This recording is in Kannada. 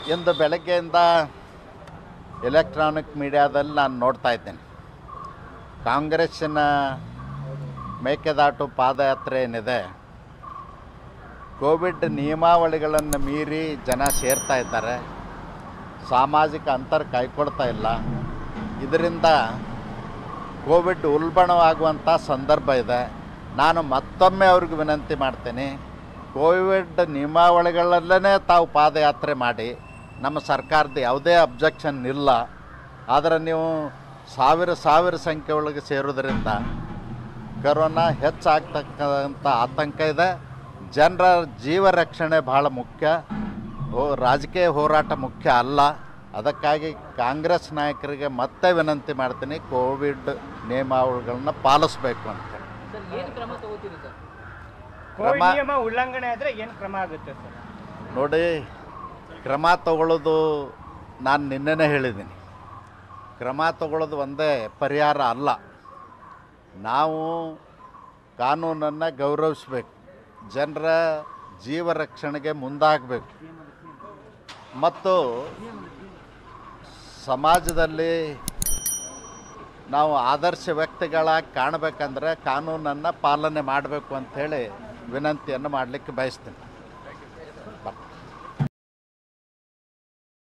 ಇಂದು ಬೆಳಗ್ಗೆಯಿಂದ ಎಲೆಕ್ಟ್ರಾನಿಕ್ ಮೀಡಿಯಾದಲ್ಲಿ ನಾನು ನೋಡ್ತಾ ಇದ್ದೇನೆ ಕಾಂಗ್ರೆಸ್ಸಿನ ಮೇಕೆದಾಟು ಪಾದಯಾತ್ರೆ ಏನಿದೆ ಕೋವಿಡ್ ನಿಯಮಾವಳಿಗಳನ್ನು ಮೀರಿ ಜನ ಸೇರ್ತಾ ಇದ್ದಾರೆ ಸಾಮಾಜಿಕ ಅಂತರ ಕೈಕೊಡ್ತಾ ಇಲ್ಲ ಇದರಿಂದ ಕೋವಿಡ್ ಉಲ್ಬಣವಾಗುವಂಥ ಸಂದರ್ಭ ಇದೆ ನಾನು ಮತ್ತೊಮ್ಮೆ ಅವ್ರಿಗೆ ವಿನಂತಿ ಮಾಡ್ತೀನಿ ಕೋವಿಡ್ ನಿಯಮಾವಳಿಗಳಲ್ಲೇ ತಾವು ಪಾದಯಾತ್ರೆ ಮಾಡಿ ನಮ್ಮ ಸರ್ಕಾರದ ಯಾವುದೇ ಅಬ್ಜೆಕ್ಷನ್ ಇಲ್ಲ ಆದರೆ ನೀವು ಸಾವಿರ ಸಾವಿರ ಸಂಖ್ಯೆ ಒಳಗೆ ಸೇರೋದ್ರಿಂದ ಕರೋನಾ ಹೆಚ್ಚಾಗ್ತಕ್ಕಂಥ ಆತಂಕ ಇದೆ ಜನರ ಜೀವ ರಕ್ಷಣೆ ಭಾಳ ಮುಖ್ಯ ಹೋ ರಾಜಕೀಯ ಹೋರಾಟ ಮುಖ್ಯ ಅಲ್ಲ ಅದಕ್ಕಾಗಿ ಕಾಂಗ್ರೆಸ್ ನಾಯಕರಿಗೆ ಮತ್ತೆ ವಿನಂತಿ ಮಾಡ್ತೀನಿ ಕೋವಿಡ್ ನಿಯಮಾವಳಿಗಳನ್ನ ಪಾಲಿಸ್ಬೇಕು ಅಂತ ಸರ್ ಏನು ಕ್ರಮ ತಗೋತೀರಿ ಸರ್ ಕೋವಿಡ್ ಕ್ರಮ- ನಿಯಮ ಉಲ್ಲಂಘನೆ ಆದ್ರೆ ಏನು ಕ್ರಮ ಆಗುತ್ತೆ ಸರ್ ನೋಡಿ ಕ್ರಮ ತಗೊಳ್ಳೋದು ನಾನು ನಿನ್ನೆನೇ ಹೇಳಿದ್ದೀನಿ ಕ್ರಮ ತಗೊಳ್ಳೋದು ಒಂದೇ ಪರಿಹಾರ ಅಲ್ಲ ನಾವು ಕಾನೂನನ್ನು ಗೌರವಿಸ್ಬೇಕು ಜನರ ಜೀವ ರಕ್ಷಣೆಗೆ ಮುಂದಾಗಬೇಕು ಮತ್ತು ಸಮಾಜದಲ್ಲಿ ನಾವು ಆದರ್ಶ ವ್ಯಕ್ತಿಗಳಾಗಿ ಕಾಣಬೇಕಂದ್ರೆ ಕಾನೂನನ್ನು ಪಾಲನೆ ಮಾಡಬೇಕು ಅಂಥೇಳಿ ವಿನಂತಿಯನ್ನು ಮಾಡಲಿಕ್ಕೆ ಬಯಸ್ತೀನಿ